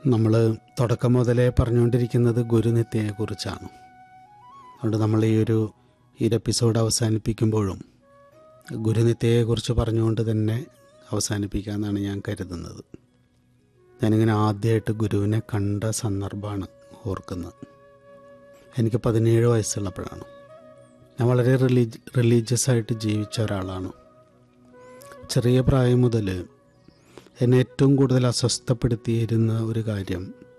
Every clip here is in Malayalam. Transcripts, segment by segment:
നമ്മൾ തുടക്കം മുതലേ പറഞ്ഞുകൊണ്ടിരിക്കുന്നത് ഗുരുനിത്യയെക്കുറിച്ചാണ് അതുകൊണ്ട് നമ്മൾ ഈ ഒരു ഈ ഒരു എപ്പിസോഡ് അവസാനിപ്പിക്കുമ്പോഴും ഗുരുനിത്യയെക്കുറിച്ച് പറഞ്ഞുകൊണ്ട് തന്നെ അവസാനിപ്പിക്കാമെന്നാണ് ഞാൻ കരുതുന്നത് ഞാനിങ്ങനെ ആദ്യമായിട്ട് ഗുരുവിനെ കണ്ട സന്ദർഭമാണ് ഓർക്കുന്നത് എനിക്ക് പതിനേഴ് വയസ്സുള്ളപ്പോഴാണ് ഞാൻ വളരെ റിലീജ് റിലീജിയസ് ആയിട്ട് ജീവിച്ച ഒരാളാണ് ചെറിയ പ്രായം മുതൽ എന്നെ ഏറ്റവും കൂടുതൽ അസ്വസ്ഥപ്പെടുത്തിയിരുന്ന ഒരു കാര്യം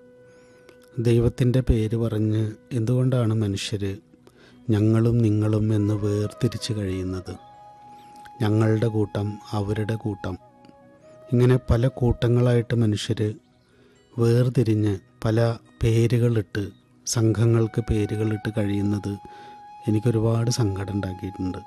ദൈവത്തിൻ്റെ പേര് പറഞ്ഞ് എന്തുകൊണ്ടാണ് മനുഷ്യർ ഞങ്ങളും നിങ്ങളും എന്ന് വേർതിരിച്ച് കഴിയുന്നത് ഞങ്ങളുടെ കൂട്ടം അവരുടെ കൂട്ടം ഇങ്ങനെ പല കൂട്ടങ്ങളായിട്ട് മനുഷ്യർ വേർതിരിഞ്ഞ് പല പേരുകളിട്ട് സംഘങ്ങൾക്ക് പേരുകളിട്ട് കഴിയുന്നത് എനിക്കൊരുപാട് സങ്കടം ഉണ്ടാക്കിയിട്ടുണ്ട്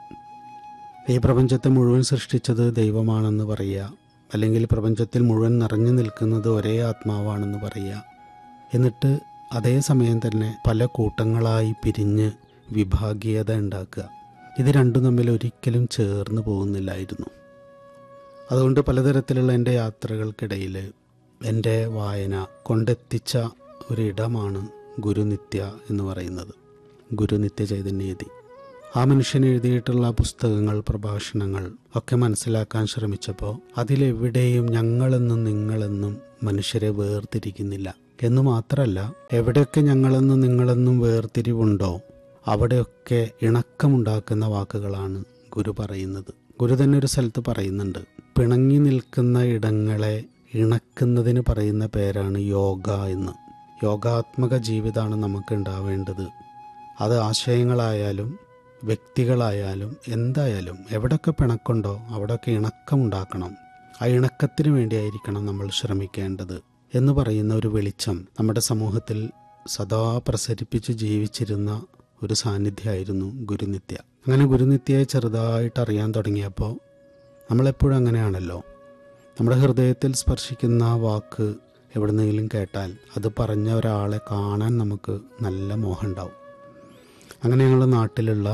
ഈ പ്രപഞ്ചത്തെ മുഴുവൻ സൃഷ്ടിച്ചത് ദൈവമാണെന്ന് പറയുക അല്ലെങ്കിൽ പ്രപഞ്ചത്തിൽ മുഴുവൻ നിറഞ്ഞു നിൽക്കുന്നത് ഒരേ ആത്മാവാണെന്ന് പറയുക എന്നിട്ട് അതേ സമയം തന്നെ പല കൂട്ടങ്ങളായി പിരിഞ്ഞ് വിഭാഗീയത ഉണ്ടാക്കുക ഇത് രണ്ടും തമ്മിൽ ഒരിക്കലും ചേർന്ന് പോകുന്നില്ലായിരുന്നു അതുകൊണ്ട് പലതരത്തിലുള്ള എൻ്റെ യാത്രകൾക്കിടയിൽ എൻ്റെ വായന കൊണ്ടെത്തിച്ച ഒരിടമാണ് ഗുരുനിത്യ എന്ന് പറയുന്നത് ഗുരുനിത്യ ചൈതന്യതി ആ മനുഷ്യൻ എഴുതിയിട്ടുള്ള പുസ്തകങ്ങൾ പ്രഭാഷണങ്ങൾ ഒക്കെ മനസ്സിലാക്കാൻ ശ്രമിച്ചപ്പോൾ അതിലെവിടെയും ഞങ്ങളെന്നും നിങ്ങളെന്നും മനുഷ്യരെ വേർതിരിക്കുന്നില്ല എന്ന് മാത്രമല്ല എവിടെയൊക്കെ ഞങ്ങളെന്നും നിങ്ങളെന്നും വേർതിരിവുണ്ടോ അവിടെയൊക്കെ ഇണക്കമുണ്ടാക്കുന്ന വാക്കുകളാണ് ഗുരു പറയുന്നത് ഗുരു തന്നെ ഒരു സ്ഥലത്ത് പറയുന്നുണ്ട് പിണങ്ങി നിൽക്കുന്ന ഇടങ്ങളെ ഇണക്കുന്നതിന് പറയുന്ന പേരാണ് യോഗ എന്ന് യോഗാത്മക ജീവിതമാണ് നമുക്ക് ഉണ്ടാവേണ്ടത് അത് ആശയങ്ങളായാലും വ്യക്തികളായാലും എന്തായാലും എവിടെയൊക്കെ പിണക്കുണ്ടോ അവിടെയൊക്കെ ഇണക്കമുണ്ടാക്കണം ആ ഇണക്കത്തിന് വേണ്ടിയായിരിക്കണം നമ്മൾ ശ്രമിക്കേണ്ടത് എന്ന് പറയുന്ന ഒരു വെളിച്ചം നമ്മുടെ സമൂഹത്തിൽ സദാ പ്രസരിപ്പിച്ച് ജീവിച്ചിരുന്ന ഒരു സാന്നിധ്യമായിരുന്നു ഗുരുനിത്യ അങ്ങനെ ഗുരുനിത്യയെ ചെറുതായിട്ട് അറിയാൻ തുടങ്ങിയപ്പോൾ നമ്മളെപ്പോഴും അങ്ങനെയാണല്ലോ നമ്മുടെ ഹൃദയത്തിൽ സ്പർശിക്കുന്ന വാക്ക് എവിടുന്നെങ്കിലും കേട്ടാൽ അത് പറഞ്ഞ ഒരാളെ കാണാൻ നമുക്ക് നല്ല മോഹം ഉണ്ടാവും അങ്ങനെ ഞങ്ങളുടെ നാട്ടിലുള്ള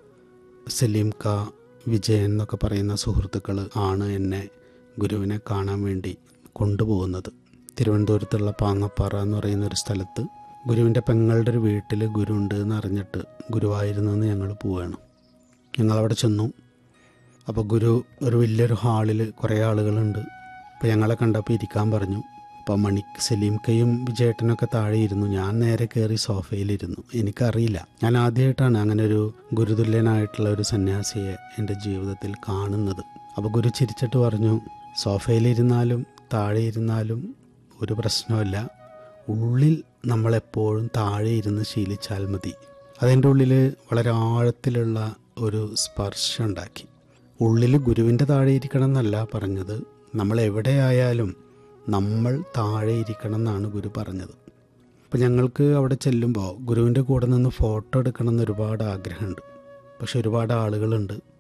സലീം ക വിജയൻ എന്നൊക്കെ പറയുന്ന സുഹൃത്തുക്കൾ ആണ് എന്നെ ഗുരുവിനെ കാണാൻ വേണ്ടി കൊണ്ടുപോകുന്നത് തിരുവനന്തപുരത്തുള്ള പാങ്ങപ്പാറ എന്ന് പറയുന്ന ഒരു സ്ഥലത്ത് ഗുരുവിൻ്റെ പെങ്ങളുടെ ഒരു വീട്ടിൽ ഗുരു ഉണ്ട് എന്ന് അറിഞ്ഞിട്ട് ഗുരുവായിരുന്നെന്ന് ഞങ്ങൾ പോവുകയാണ് ഞങ്ങളവിടെ ചെന്നു അപ്പോൾ ഗുരു ഒരു വലിയൊരു ഹാളിൽ കുറേ ആളുകളുണ്ട് അപ്പോൾ ഞങ്ങളെ കണ്ടപ്പോൾ ഇരിക്കാൻ പറഞ്ഞു അപ്പോൾ മണി സലീം കയും വിജയേട്ടനൊക്കെ താഴെ ഇരുന്നു ഞാൻ നേരെ കയറി സോഫയിലിരുന്നു എനിക്കറിയില്ല ഞാൻ ആദ്യമായിട്ടാണ് അങ്ങനെ ഒരു ഗുരുതുല്യനായിട്ടുള്ള ഒരു സന്യാസിയെ എൻ്റെ ജീവിതത്തിൽ കാണുന്നത് അപ്പോൾ ഗുരു ചിരിച്ചിട്ട് പറഞ്ഞു സോഫയിലിരുന്നാലും താഴെ ഇരുന്നാലും ഒരു പ്രശ്നമല്ല ഉള്ളിൽ നമ്മളെപ്പോഴും താഴെ ഇരുന്ന് ശീലിച്ചാൽ മതി അതിൻ്റെ ഉള്ളിൽ വളരെ ആഴത്തിലുള്ള ഒരു സ്പർശം ഉണ്ടാക്കി ഉള്ളിൽ ഗുരുവിൻ്റെ താഴെ ഇരിക്കണം എന്നല്ല പറഞ്ഞത് നമ്മൾ എവിടെയായാലും നമ്മൾ താഴെ ഇരിക്കണം എന്നാണ് ഗുരു പറഞ്ഞത് അപ്പം ഞങ്ങൾക്ക് അവിടെ ചെല്ലുമ്പോൾ ഗുരുവിൻ്റെ കൂടെ നിന്ന് ഫോട്ടോ എടുക്കണം എന്ന് ഒരുപാട് ആഗ്രഹമുണ്ട് പക്ഷെ ഒരുപാട് ആളുകളുണ്ട്